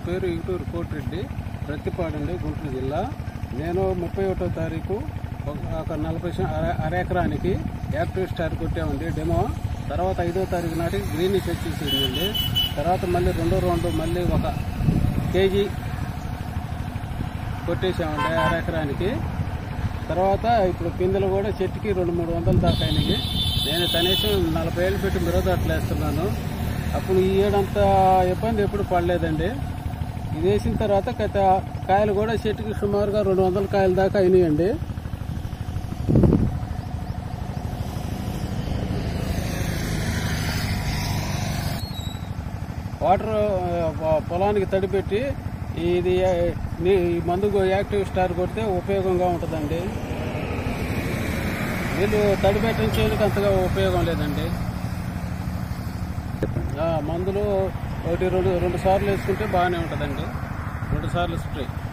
పేరు ఇంటూరు కోటిరెడ్డి ప్రతిపాడండి గుంటూరు జిల్లా నేను ముప్పై ఒకటో తారీఖు ఒక- ఒక నలభై శా- అర అర ఎకరానికి యాక్టివ్ స్టార్ కొట్టామండి డెమో తర్వాత ఐదో తారీఖు నాటికి గ్రీనిష్ వచ్చేసిందండి తర్వాత మళ్ళీ రెండో రౌండ్ మళ్ళీ ఒక కేజీ కొట్టేసామండి అర ఎకరానికి తర్వాత ఇప్పుడు పిందెలు కూడా చెట్టుకి రెండు మూడు వందలు దాకా అయినాయి నేను కనీసం నలభై ఏళ్ళు పెట్టి మిరదాట్లు వేస్తున్నాను అప్పుడు ఈ ఏడంత ఇబ్బంది ఎప్పుడు పడలేదండి ఇది వేసిన తర్వాత గత కాయలు కూడా చెట్టుకి సుమారుగా రెండు వందల కాయల దాకా అయినాయండి వాటర్ ఆ, పొలానికి తడిపెట్టి ఇది ఆ, నీ- ఈ మందు యాక్టివ్ స్టార్ కొడితే ఉపయోగంగా ఉంటుందండి వీళ్ళు తడిపెట్టిన చేనుకి అంతగా ఉపయోగం లేదండి ఆ, మందులు ఒకటి రెండు రెండు సార్లు వేసుకుంటే బాగానే ఉంటుందండి రెండు సార్లు స్ప్రే